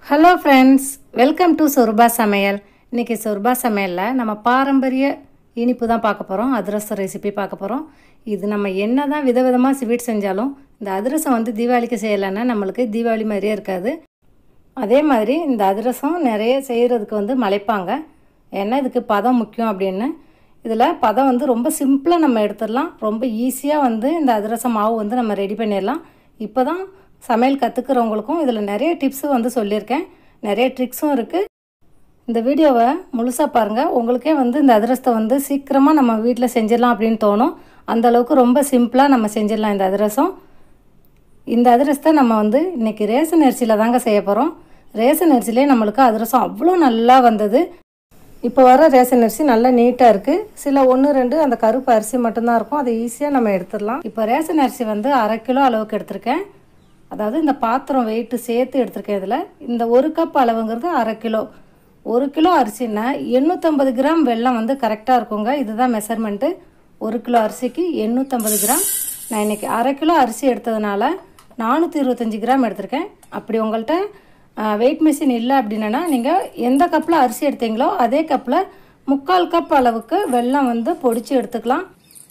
hello friends welcome to சொர்பா சமையல் இன்றைக்கி சொர்பா சமையலில் நம்ம பாரம்பரிய இனிப்பு தான் பார்க்க போகிறோம் அதிரசம் ரெசிபி பார்க்க போகிறோம் இது நம்ம என்ன தான் விதவிதமாக ஸ்வீட் செஞ்சாலும் இந்த அதிரசம் வந்து தீபாவளிக்கு செய்யலைன்னா நம்மளுக்கு தீபாவளி மாதிரியே இருக்காது அதே மாதிரி இந்த அதிரசம் நிறைய செய்கிறதுக்கு வந்து மலைப்பாங்க ஏன்னா இதுக்கு பதம் முக்கியம் அப்படின்னு இதில் பதம் வந்து ரொம்ப சிம்பிளாக நம்ம எடுத்துடலாம் ரொம்ப ஈஸியாக வந்து இந்த அதிரசம் மாவு வந்து நம்ம ரெடி பண்ணிடலாம் இப்போ தான் சமையல் கற்றுக்கிறவங்களுக்கும் இதில் நிறைய டிப்ஸு வந்து சொல்லியிருக்கேன் நிறைய ட்ரிக்ஸும் இருக்குது இந்த வீடியோவை முழுசாக பாருங்கள் உங்களுக்கே வந்து இந்த அதிரசத்தை வந்து சீக்கிரமாக நம்ம வீட்டில் செஞ்சிடலாம் அப்படின்னு தோணும் அந்த அளவுக்கு ரொம்ப சிம்பிளாக நம்ம செஞ்சிடலாம் இந்த அதிரசம் இந்த அதிரசத்தை நம்ம வந்து இன்றைக்கி ரேசன் அரிசியில் தாங்க செய்ய போகிறோம் ரேசன் அரிசிலே நம்மளுக்கு அதிரசம் அவ்வளோ நல்லா வந்தது இப்போ வர ரேசன் அரிசி நல்லா நீட்டாக இருக்குது சில ஒன்று ரெண்டு அந்த கருப்பு அரிசி மட்டும்தான் இருக்கும் அதை ஈஸியாக நம்ம எடுத்துடலாம் இப்போ ரேசன் அரிசி வந்து அரை கிலோ அளவுக்கு எடுத்திருக்கேன் அதாவது இந்த பாத்திரம் வெயிட்டு சேர்த்து எடுத்திருக்கேன் இதில் இந்த ஒரு கப் அளவுங்கிறது அரை கிலோ ஒரு கிலோ அரிசின்னா எண்ணூற்றம்பது கிராம் வெல்லம் வந்து கரெக்டாக இருக்குங்க இதுதான் மெஷர்மெண்ட்டு ஒரு கிலோ அரிசிக்கு எண்ணூற்றம்பது கிராம் நான் இன்றைக்கி அரை கிலோ அரிசி எடுத்ததுனால நானூற்றி இருபத்தஞ்சி கிராம் எடுத்திருக்கேன் அப்படி உங்கள்கிட்ட வெயிட் மிஷின் இல்லை அப்படின்னா நீங்கள் எந்த கப்பில் அரிசி எடுத்தீங்களோ அதே கப்பில் முக்கால் கப் அளவுக்கு வெல்லம் வந்து பொடிச்சு எடுத்துக்கலாம்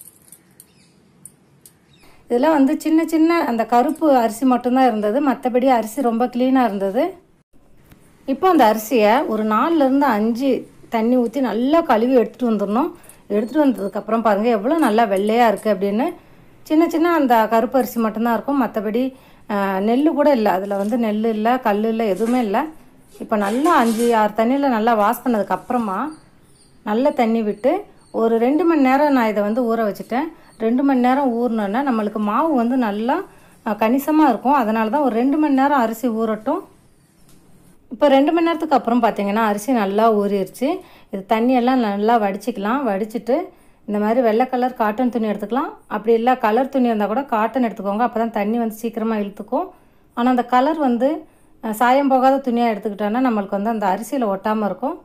இதில் வந்து சின்ன சின்ன அந்த கருப்பு அரிசி மட்டும்தான் இருந்தது மற்றபடி அரிசி ரொம்ப க்ளீனாக இருந்தது இப்போ அந்த அரிசியை ஒரு நாலுலேருந்து அஞ்சு தண்ணி ஊற்றி நல்லா கழுவி எடுத்துகிட்டு வந்துடணும் எடுத்துகிட்டு வந்ததுக்கப்புறம் பாருங்கள் எவ்வளோ நல்லா வெள்ளையாக இருக்குது அப்படின்னு சின்ன சின்ன அந்த கருப்பு அரிசி மட்டும்தான் இருக்கும் மற்றபடி நெல் கூட இல்லை அதில் வந்து நெல் இல்லை கல் இல்லை எதுவுமே இல்லை இப்போ நல்லா அஞ்சு ஆறு தண்ணியில் நல்லா வாஷ் பண்ணதுக்கப்புறமா நல்ல தண்ணி விட்டு ஒரு ரெண்டு மணி நேரம் நான் இதை வந்து ஊற வச்சுட்டேன் ரெண்டு மணி நேரம் ஊறினோன்னா நம்மளுக்கு மாவு வந்து நல்லா கணிசமாக இருக்கும் அதனால தான் ஒரு ரெண்டு மணி நேரம் அரிசி ஊறட்டும் இப்போ ரெண்டு மணி நேரத்துக்கு அப்புறம் பார்த்தீங்கன்னா அரிசி நல்லா ஊறிடுச்சு இது தண்ணியெல்லாம் நல்லா வடிச்சிக்கலாம் வடிச்சிட்டு இந்த மாதிரி வெள்ளை கலர் காட்டன் துணி எடுத்துக்கலாம் அப்படி இல்லை கலர் துணி இருந்தால் கூட காட்டன் எடுத்துக்கோங்க அப்போ தான் தண்ணி வந்து சீக்கிரமாக இழுத்துக்கும் ஆனால் அந்த கலர் வந்து சாயம் போகாத துணியாக எடுத்துக்கிட்டோன்னா நம்மளுக்கு வந்து அந்த அரிசியில் ஒட்டாமல் இருக்கும்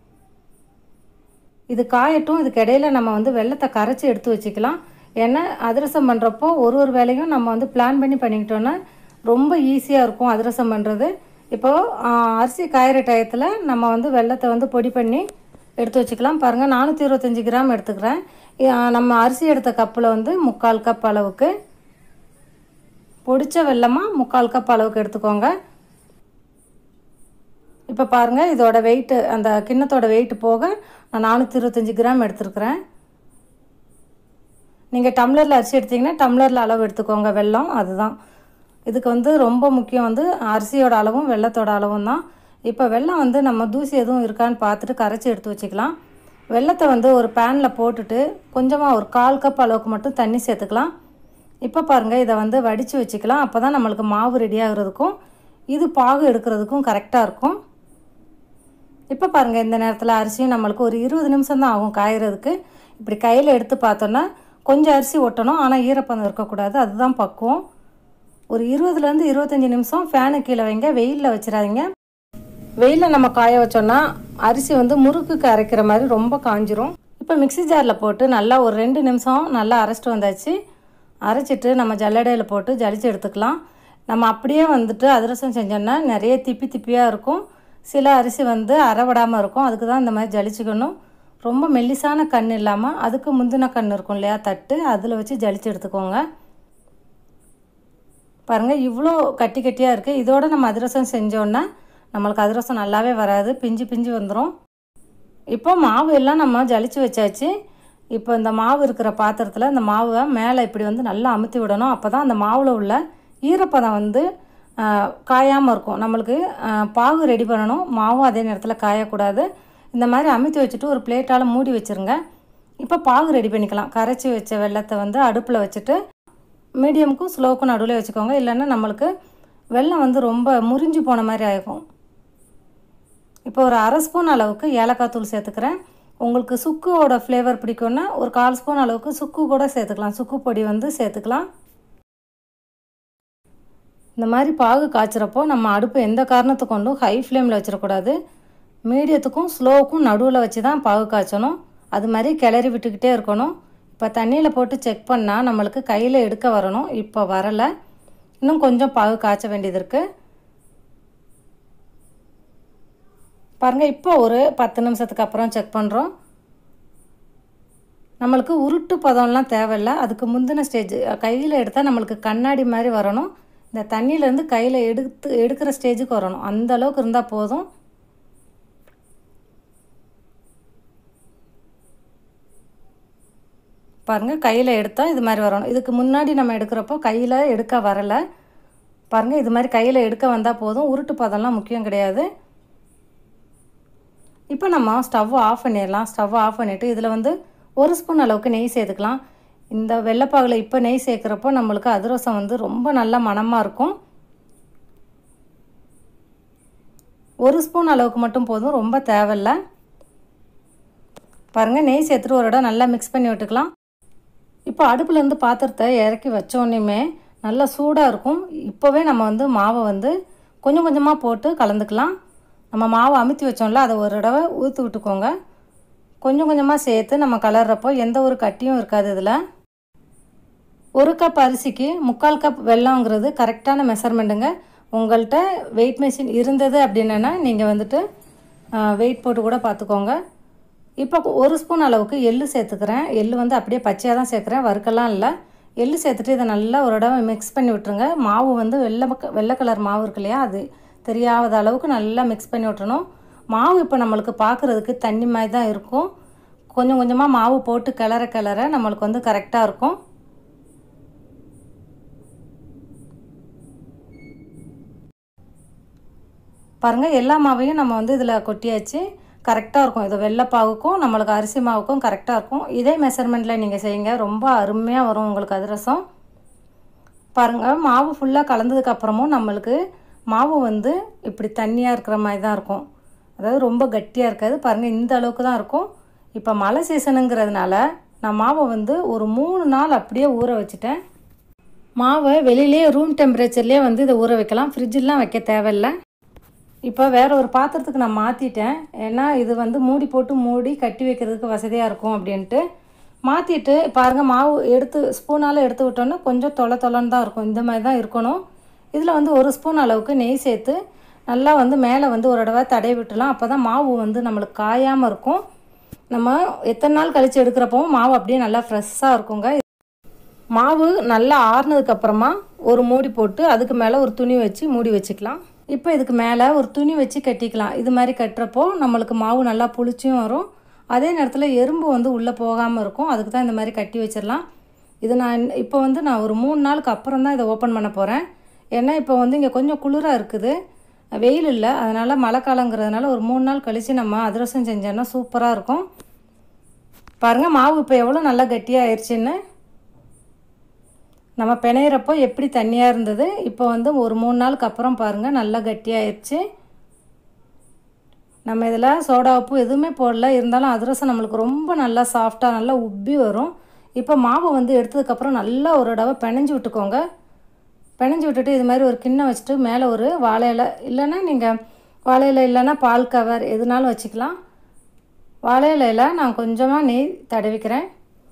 இது காயட்டும் இதுக்கு இடையில நம்ம வந்து வெள்ளத்தை கரைச்சி எடுத்து வச்சுக்கலாம் ஏன்னா அதிரசம் பண்ணுறப்போ ஒரு ஒரு வேலையும் நம்ம வந்து பிளான் பண்ணி பண்ணிக்கிட்டோன்னா ரொம்ப ஈஸியாக இருக்கும் அதிரசம் பண்ணுறது இப்போது அரிசி காயிற டயத்தில் நம்ம வந்து வெள்ளத்தை வந்து பொடி பண்ணி எடுத்து வச்சுக்கலாம் பாருங்கள் நானூற்றி இருபத்தஞ்சி கிராம் எடுத்துக்கிறேன் நம்ம அரிசி எடுத்த கப்பில் வந்து முக்கால் கப் அளவுக்கு பொடிச்ச வெள்ளமாக முக்கால் கப் அளவுக்கு எடுத்துக்கோங்க இப்போ பாருங்கள் இதோட வெயிட்டு அந்த கிண்ணத்தோட வெயிட்டு போக நான் நானூற்றி இருபத்தஞ்சி கிராம் எடுத்துருக்குறேன் நீங்கள் டம்ளரில் அரிசி எடுத்திங்கன்னா டம்ளரில் அளவு எடுத்துக்கோங்க வெல்லம் அதுதான் இதுக்கு வந்து ரொம்ப முக்கியம் வந்து அரிசியோட அளவும் வெள்ளத்தோட அளவும் தான் இப்போ வெள்ளம் வந்து நம்ம தூசி எதுவும் இருக்கான்னு பார்த்துட்டு கரைச்சி எடுத்து வச்சுக்கலாம் வெள்ளத்தை வந்து ஒரு பேனில் போட்டுட்டு கொஞ்சமாக ஒரு கால் கப் அளவுக்கு மட்டும் தண்ணி சேர்த்துக்கலாம் இப்போ பாருங்கள் இதை வந்து வடித்து வச்சுக்கலாம் அப்போ தான் நம்மளுக்கு மாவு ரெடி ஆகுறதுக்கும் இது பாகு எடுக்கிறதுக்கும் கரெக்டாக இருக்கும் இப்போ பாருங்கள் இந்த நேரத்தில் அரிசியும் நம்மளுக்கு ஒரு இருபது நிமிஷம் தான் ஆகும் காயறதுக்கு இப்படி கையில் எடுத்து பார்த்தோன்னா கொஞ்சம் அரிசி ஒட்டணும் ஆனால் ஈரப்பதம் இருக்கக்கூடாது அதுதான் பக்குவம் ஒரு இருபதுலேருந்து இருபத்தஞ்சி நிமிஷம் ஃபேனு கீழே வைங்க வெயிலில் வச்சிடாதீங்க வெயிலில் நம்ம காய வச்சோன்னா அரிசி வந்து முறுக்குக்கு அரைக்கிற மாதிரி ரொம்ப காஞ்சிரும் இப்போ மிக்சி ஜாரில் போட்டு நல்லா ஒரு ரெண்டு நிமிஷம் நல்லா அரைச்சிட்டு வந்தாச்சு அரைச்சிட்டு நம்ம ஜல்லடையில் போட்டு ஜலிச்சு எடுத்துக்கலாம் நம்ம அப்படியே வந்துட்டு அதிரசம் செஞ்சோன்னா நிறைய திப்பி திப்பியாக இருக்கும் சில அரிசி வந்து அரைவிடாமல் இருக்கும் அதுக்கு தான் இந்த மாதிரி ஜலிச்சுக்கணும் ரொம்ப மெல்லிசான கண் இல்லாமல் அதுக்கு முந்தின கண் இருக்கும் இல்லையா தட்டு அதில் வச்சு ஜலிச்சு எடுத்துக்கோங்க பாருங்கள் இவ்வளோ கட்டி கட்டியாக இருக்குது இதோட நம்ம அதிரசம் செஞ்சோன்னா நம்மளுக்கு அதிரசம் நல்லாவே வராது பிஞ்சு பிஞ்சு வந்துடும் இப்போ மாவு எல்லாம் நம்ம ஜலிச்சு வச்சாச்சு இப்போ இந்த மாவு இருக்கிற பாத்திரத்தில் இந்த மாவை மேலே இப்படி வந்து நல்லா அமுத்தி விடணும் அப்போ தான் அந்த மாவில் உள்ள ஈரப்பதம் வந்து காயாமல் இருக்கும் நம்மளுக்கு பாகு ரெடி பண்ணணும் மாவும் அதே நேரத்தில் காயக்கூடாது இந்த மாதிரி அமுத்தி வச்சுட்டு ஒரு பிளேட்டால் மூடி வச்சுருங்க இப்போ பாகு ரெடி பண்ணிக்கலாம் கரைச்சி வச்ச வெள்ளத்தை வந்து அடுப்பில் வச்சுட்டு மீடியமுக்கும் ஸ்லோவுக்கும் நடுவில் வச்சுக்கோங்க இல்லைன்னா நம்மளுக்கு வெள்ளம் வந்து ரொம்ப முறிஞ்சு போன மாதிரி ஆகும் இப்போ ஒரு அரை ஸ்பூன் அளவுக்கு ஏலக்காய் தூள் சேர்த்துக்கிறேன் உங்களுக்கு சுக்குவோட ஃப்ளேவர் பிடிக்கும்னா ஒரு கால் ஸ்பூன் அளவுக்கு சுக்கு கூட சேர்த்துக்கலாம் சுக்கு பொடி வந்து சேர்த்துக்கலாம் இந்த மாதிரி பாகு காய்ச்சிறப்போ நம்ம அடுப்பு எந்த காரணத்தை கொண்டும் ஹை ஃப்ளேமில் வச்சிடக்கூடாது மீடியத்துக்கும் ஸ்லோவுக்கும் நடுவில் வச்சு தான் பாகு காய்ச்சணும் அது மாதிரி கிளறி விட்டுக்கிட்டே இருக்கணும் இப்போ தண்ணியில் போட்டு செக் பண்ணால் நம்மளுக்கு கையில் எடுக்க வரணும் இப்போ வரலை இன்னும் கொஞ்சம் பாகு காய்ச்ச வேண்டியது இருக்குது பாருங்கள் இப்போ ஒரு பத்து நிமிஷத்துக்கு அப்புறம் செக் பண்ணுறோம் நம்மளுக்கு உருட்டு பதம்லாம் தேவையில்ல அதுக்கு முந்தின ஸ்டேஜ் கையில் எடுத்தால் நம்மளுக்கு கண்ணாடி மாதிரி வரணும் இந்த தண்ணியிலேருந்து கையில் எடுத்து எடுக்கிற ஸ்டேஜுக்கு வரணும் அந்த அளவுக்கு இருந்தால் போதும் பாருங்கள் கையில் எடுத்தால் இது மாதிரி வரணும் இதுக்கு முன்னாடி நம்ம எடுக்கிறப்போ கையில் எடுக்க வரலை பாருங்கள் இது மாதிரி கையில் எடுக்க வந்தால் போதும் உருட்டு பதம்லாம் முக்கியம் கிடையாது இப்போ நம்ம ஸ்டவ் ஆஃப் பண்ணிடலாம் ஸ்டவ் ஆஃப் பண்ணிவிட்டு இதில் வந்து ஒரு ஸ்பூன் அளவுக்கு நெய் சேர்த்துக்கலாம் இந்த வெள்ளைப்பாகில் இப்போ நெய் சேர்க்குறப்போ நம்மளுக்கு அதிரசம் வந்து ரொம்ப நல்ல மணமாக இருக்கும் ஒரு ஸ்பூன் அளவுக்கு மட்டும் போதும் ரொம்ப தேவையில்ல பாருங்கள் நெய் சேர்த்துட்டு ஒரு இடம் நல்லா மிக்ஸ் பண்ணி விட்டுக்கலாம் இப்போ அடுப்புலேருந்து பாத்திரத்தை இறக்கி வச்சோடனேமே நல்லா சூடாக இருக்கும் இப்போவே நம்ம வந்து மாவை வந்து கொஞ்சம் கொஞ்சமாக போட்டு கலந்துக்கலாம் நம்ம மாவை அமுத்தி வச்சோம்ல அதை ஒரு தடவை ஊற்றி விட்டுக்கோங்க கொஞ்சம் கொஞ்சமாக சேர்த்து நம்ம கலர்றப்போ எந்த ஒரு கட்டியும் இருக்காது இதில் ஒரு கப் அரிசிக்கு முக்கால் கப் வெல்லங்கிறது கரெக்டான மெஷர்மெண்ட்டுங்க உங்கள்கிட்ட வெயிட் மிஷின் இருந்தது அப்படின்னா நீங்கள் வந்துட்டு வெயிட் போட்டு கூட பார்த்துக்கோங்க இப்போ ஒரு ஸ்பூன் அளவுக்கு எள்ளு சேர்த்துக்கிறேன் எள்ளு வந்து அப்படியே பச்சையாக தான் சேர்க்குறேன் வறுக்கெல்லாம் இல்லை எள்ளு சேர்த்துட்டு இதை நல்லா ஒரு தடவை மிக்ஸ் பண்ணி விட்டுருங்க மாவு வந்து வெள்ளை வெள்ளை கலர் மாவு இருக்கு இல்லையா அது தெரியாத அளவுக்கு நல்லா மிக்ஸ் பண்ணி விட்டுறணும் மாவு இப்போ நம்மளுக்கு பார்க்குறதுக்கு தண்ணி மாதிரி தான் இருக்கும் கொஞ்சம் கொஞ்சமாக மாவு போட்டு கிளற கிளற நம்மளுக்கு வந்து கரெக்டாக இருக்கும் பாருங்கள் எல்லா மாவையும் நம்ம வந்து இதில் கொட்டியாச்சு கரெக்டாக இருக்கும் இது வெள்ளைப்பாவுக்கும் நம்மளுக்கு அரிசி மாவுக்கும் கரெக்டாக இருக்கும் இதே மெஷர்மெண்ட்டில் நீங்கள் செய்யுங்க ரொம்ப அருமையாக வரும் உங்களுக்கு அதிரசம் பாருங்கள் மாவு ஃபுல்லாக கலந்ததுக்கப்புறமும் நம்மளுக்கு மாவு வந்து இப்படி தண்ணியாக இருக்கிற மாதிரி தான் இருக்கும் அதாவது ரொம்ப கட்டியாக இருக்காது பாருங்கள் இந்த அளவுக்கு தான் இருக்கும் இப்போ மழை சீசனுங்கிறதுனால நான் மாவை வந்து ஒரு மூணு நாள் அப்படியே ஊற வச்சுட்டேன் மாவை வெளியிலேயே ரூம் டெம்பரேச்சர்லேயே வந்து இதை ஊற வைக்கலாம் ஃப்ரிட்ஜெலாம் வைக்க தேவையில்லை இப்போ வேறு ஒரு பாத்திரத்துக்கு நான் மாற்றிட்டேன் ஏன்னா இது வந்து மூடி போட்டு மூடி கட்டி வைக்கிறதுக்கு வசதியாக இருக்கும் அப்படின்ட்டு மாற்றிட்டு பாருங்கள் மாவு எடுத்து ஸ்பூனால் எடுத்து விட்டோன்னா கொஞ்சம் தொலை தொலைன்னு தான் இருக்கும் இந்த மாதிரி தான் இருக்கணும் இதில் வந்து ஒரு ஸ்பூன் அளவுக்கு நெய் சேர்த்து நல்லா வந்து மேலே வந்து ஒரு தடவை தடவி விட்டுலாம் அப்போ தான் மாவு வந்து நம்மளுக்கு காயாமல் இருக்கும் நம்ம எத்தனை நாள் கழித்து எடுக்கிறப்பவும் மாவு அப்படியே நல்லா ஃப்ரெஷ்ஷாக இருக்குங்க மாவு நல்லா ஆறுனதுக்கப்புறமா ஒரு மூடி போட்டு அதுக்கு மேலே ஒரு துணி வச்சு மூடி வச்சுக்கலாம் இப்போ இதுக்கு மேலே ஒரு துணி வச்சு கட்டிக்கலாம் இது மாதிரி கட்டுறப்போ நம்மளுக்கு மாவு நல்லா புளிச்சும் வரும் அதே நேரத்தில் எறும்பு வந்து உள்ளே போகாமல் இருக்கும் அதுக்கு தான் இந்த மாதிரி கட்டி வச்சிடலாம் இது நான் இப்போ வந்து நான் ஒரு மூணு நாளுக்கு அப்புறம் தான் இதை ஓப்பன் பண்ண போகிறேன் ஏன்னா இப்போ வந்து இங்கே கொஞ்சம் குளிராக இருக்குது வெயில் இல்லை அதனால் மழை காலங்கிறதுனால ஒரு மூணு நாள் கழித்து நம்ம அதிரசம் செஞ்சோன்னா சூப்பராக இருக்கும் பாருங்கள் மாவு இப்போ எவ்வளோ நல்லா கட்டியாக ஆயிடுச்சுன்னு நம்ம பிணையிறப்போ எப்படி தண்ணியாக இருந்தது இப்போ வந்து ஒரு மூணு நாளுக்கு அப்புறம் பாருங்கள் நல்லா கட்டியாயிடுச்சு நம்ம இதில் சோடா உப்பு எதுவுமே போடல இருந்தாலும் அதிரசம் நம்மளுக்கு ரொம்ப நல்லா சாஃப்டாக நல்லா உப்பி வரும் இப்போ மாவு வந்து எடுத்ததுக்கப்புறம் நல்லா ஒரு தடவை பிணைஞ்சு விட்டுக்கோங்க பிணைஞ்சு விட்டுட்டு இது மாதிரி ஒரு கிண்ணம் வச்சுட்டு மேலே ஒரு வாழை இலை இல்லைன்னா நீங்கள் வாழை இலை இல்லைன்னா பால் கவர் எதுனாலும் வச்சுக்கலாம் வாழை இலையில் நான் கொஞ்சமாக நெய் தடவிக்கிறேன்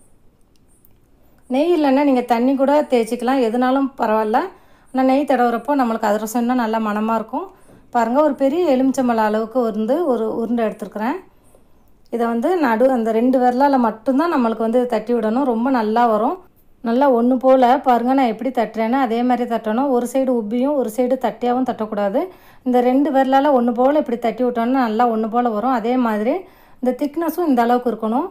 நெய் இல்லைன்னா நீங்கள் தண்ணி கூட தேய்ச்சிக்கலாம் எதுனாலும் பரவாயில்ல ஆனால் நெய் தடவுறப்போ நம்மளுக்கு அதிரசம் இன்னும் நல்லா மணமாக இருக்கும் பாருங்கள் ஒரு பெரிய எலுமிச்சம்பழம் அளவுக்கு வந்து ஒரு உருண்டை எடுத்துருக்குறேன் இதை வந்து நடு அந்த ரெண்டு விரலால் மட்டும்தான் நம்மளுக்கு வந்து தட்டி விடணும் ரொம்ப நல்லா வரும் நல்லா ஒன்று போல் பாருங்கள் நான் எப்படி தட்டுறேன்னா அதே மாதிரி தட்டணும் ஒரு சைடு உப்பியும் ஒரு சைடு தட்டியாகவும் தட்டக்கூடாது இந்த ரெண்டு விரலால் ஒன்று போல் இப்படி தட்டி விட்டோன்னா நல்லா ஒன்று போல் வரும் அதே மாதிரி இந்த திக்னஸும் இந்த அளவுக்கு இருக்கணும்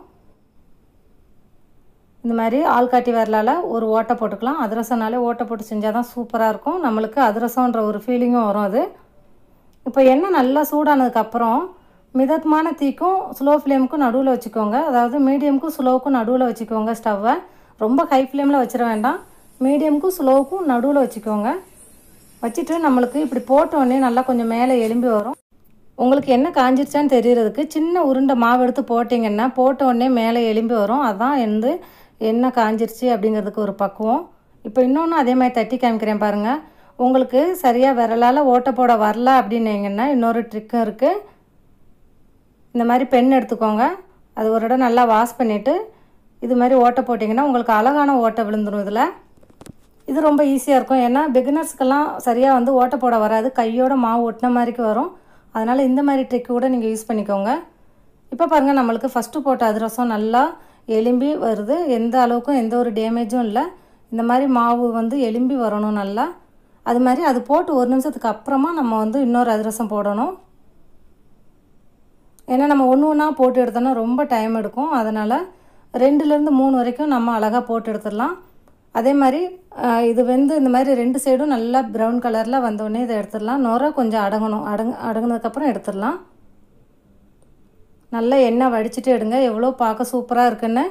இந்த மாதிரி ஆள்காட்டி விரலால் ஒரு ஓட்டை போட்டுக்கலாம் அதிரசம்னாலே ஓட்டை போட்டு செஞ்சால் தான் சூப்பராக இருக்கும் நம்மளுக்கு அதிரசம்ன்ற ஒரு ஃபீலிங்கும் வரும் அது இப்போ எண்ணெய் நல்லா சூடானதுக்கப்புறம் மிதமான தீக்கும் ஸ்லோ ஃப்ளேமுக்கும் நடுவில் வச்சுக்கோங்க அதாவது மீடியமுக்கும் ஸ்லோவுக்கும் நடுவில் வச்சுக்கோங்க ஸ்டவ்வை ரொம்ப ஹை ஃப்ளேமில் வச்சிட வேண்டாம் மீடியமுக்கும் ஸ்லோவுக்கும் நடுவில் வச்சுக்கோங்க வச்சுட்டு நம்மளுக்கு இப்படி போட்டோடனே நல்லா கொஞ்சம் மேலே எலும்பி வரும் உங்களுக்கு என்ன காஞ்சிருச்சான்னு தெரியறதுக்கு சின்ன உருண்டை மாவு எடுத்து போட்டிங்கன்னா போட்ட உடனே மேலே எலும்பி வரும் அதான் வந்து என்ன காஞ்சிருச்சு அப்படிங்கிறதுக்கு ஒரு பக்குவம் இப்போ இன்னொன்று அதே மாதிரி தட்டி காமிக்கிறேன் பாருங்கள் உங்களுக்கு சரியாக விரலால் ஓட்டை போட வரல அப்படின்னீங்கன்னா இன்னொரு ட்ரிக்கும் இருக்குது இந்த மாதிரி பென் எடுத்துக்கோங்க அது ஒரு இடம் நல்லா வாஷ் பண்ணிவிட்டு இது மாதிரி ஓட்டை போட்டிங்கன்னா உங்களுக்கு அழகான ஓட்டை விழுந்துடும் இதில் இது ரொம்ப ஈஸியாக இருக்கும் ஏன்னா பிகினர்ஸ்க்கெல்லாம் சரியாக வந்து ஓட்டை போட வராது கையோட மாவு ஒட்டின மாதிரிக்கு வரும் அதனால் இந்த மாதிரி ட்ரிக் கூட நீங்கள் யூஸ் பண்ணிக்கோங்க இப்போ பாருங்கள் நம்மளுக்கு ஃபஸ்ட்டு போட்ட அதிரசம் நல்லா எலும்பி வருது எந்த அளவுக்கும் எந்த ஒரு டேமேஜும் இல்லை இந்த மாதிரி மாவு வந்து எலும்பி வரணும் நல்லா அது மாதிரி அது போட்டு ஒரு நிமிஷத்துக்கு அப்புறமா நம்ம வந்து இன்னொரு அதிரசம் போடணும் ஏன்னா நம்ம ஒன்று ஒன்றா போட்டு எடுத்தோன்னா ரொம்ப டைம் எடுக்கும் அதனால் ரெண்டுலேருந்து மூணு வரைக்கும் நம்ம அழகாக போட்டு எடுத்துடலாம் அதே மாதிரி இது வந்து இந்த மாதிரி ரெண்டு சைடும் நல்லா ப்ரௌன் கலரில் வந்தோடனே இதை எடுத்துடலாம் நுர கொஞ்சம் அடங்கணும் அடங்கு அடங்கினதுக்கப்புறம் எடுத்துடலாம் நல்லா எண்ணெய் வடிச்சிட்டு எடுங்க எவ்வளோ பார்க்க சூப்பராக இருக்குன்னு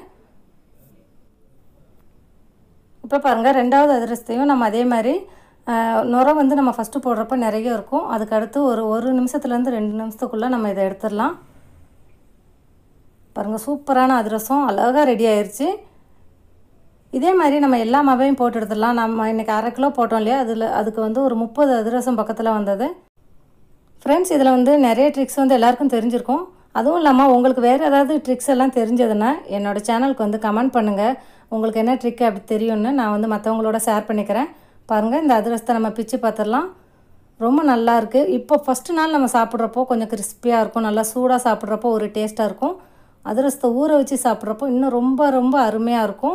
இப்போ பாருங்கள் ரெண்டாவது அதிரசத்தையும் நம்ம அதே மாதிரி நுர வந்து நம்ம ஃபஸ்ட்டு போடுறப்ப நிறைய இருக்கும் அதுக்கு அடுத்து ஒரு ஒரு நிமிஷத்துலேருந்து ரெண்டு நிமிஷத்துக்குள்ளே நம்ம இதை எடுத்துடலாம் பாருங்கள் சூப்பரான அதிரசம் அழகாக ரெடி ஆயிடுச்சு இதே மாதிரி நம்ம எல்லா மாவையும் போட்டு எடுத்துடலாம் நம்ம இன்றைக்கி அரை கிலோ போட்டோம் இல்லையா அதில் அதுக்கு வந்து ஒரு முப்பது அதிரசம் பக்கத்தில் வந்தது ஃப்ரெண்ட்ஸ் இதில் வந்து நிறைய ட்ரிக்ஸ் வந்து எல்லாருக்கும் தெரிஞ்சிருக்கும் அதுவும் இல்லாமல் உங்களுக்கு வேறு ஏதாவது ட்ரிக்ஸ் எல்லாம் தெரிஞ்சதுன்னா என்னோடய சேனலுக்கு வந்து கமெண்ட் பண்ணுங்கள் உங்களுக்கு என்ன ட்ரிக் அப்படி தெரியும்னு நான் வந்து மற்றவங்களோட ஷேர் பண்ணிக்கிறேன் பாருங்கள் இந்த அதிரசத்தை நம்ம பிச்சு பார்த்துடலாம் ரொம்ப நல்லா இருக்குது இப்போ ஃபஸ்ட்டு நாள் நம்ம சாப்பிட்றப்போ கொஞ்சம் கிறிஸ்பியாக இருக்கும் நல்லா சூடாக சாப்பிட்றப்போ ஒரு டேஸ்ட்டாக இருக்கும் அதிரசத்தை ஊற வச்சு சாப்பிட்றப்போ இன்னும் ரொம்ப ரொம்ப அருமையாக இருக்கும்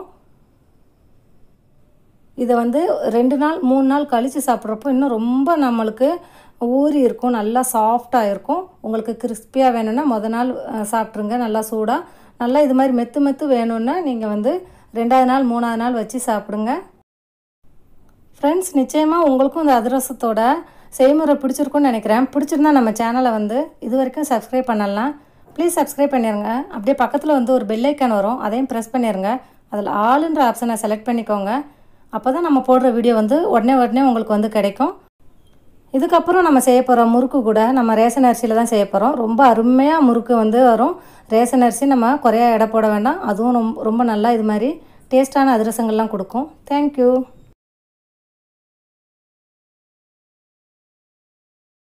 இதை வந்து ரெண்டு நாள் மூணு நாள் கழித்து சாப்பிட்றப்போ இன்னும் ரொம்ப நம்மளுக்கு ஊறி இருக்கும் நல்லா சாஃப்டாக இருக்கும் உங்களுக்கு கிறிஸ்பியாக வேணும்னா முத நாள் சாப்பிட்ருங்க நல்லா சூடாக நல்லா இது மாதிரி மெத்து மெத்து வேணும்னா நீங்கள் வந்து ரெண்டாவது நாள் மூணாவது நாள் வச்சு சாப்பிடுங்க ஃப்ரெண்ட்ஸ் நிச்சயமாக உங்களுக்கும் இந்த அதிரசத்தோட செய்முறை பிடிச்சிருக்குன்னு நினைக்கிறேன் பிடிச்சிருந்தா நம்ம சேனலை வந்து இது வரைக்கும் சப்ஸ்கிரைப் பண்ணலாம் ப்ளீஸ் சப்ஸ்கிரைப் பண்ணிடுங்க அப்படியே பக்கத்தில் வந்து ஒரு பெல்லைக்கான் வரும் அதையும் ப்ரெஸ் பண்ணிடுங்க அதில் ஆளுன்ற ஆப்ஷனை செலக்ட் பண்ணிக்கோங்க அப்போ தான் நம்ம போடுற வீடியோ வந்து உடனே உடனே உங்களுக்கு வந்து கிடைக்கும் இதுக்கப்புறம் நம்ம செய்ய போகிற முறுக்கு கூட நம்ம ரேஷன் அரிசியில் தான் செய்ய போகிறோம் ரொம்ப அருமையாக முறுக்கு வந்து வரும் ரேஷன் அரிசி நம்ம குறையா எடை போட வேண்டாம் அதுவும் ரொம்ப ரொம்ப நல்லா இது மாதிரி டேஸ்ட்டான அதிரசங்கள்லாம் கொடுக்கும் தேங்க்யூ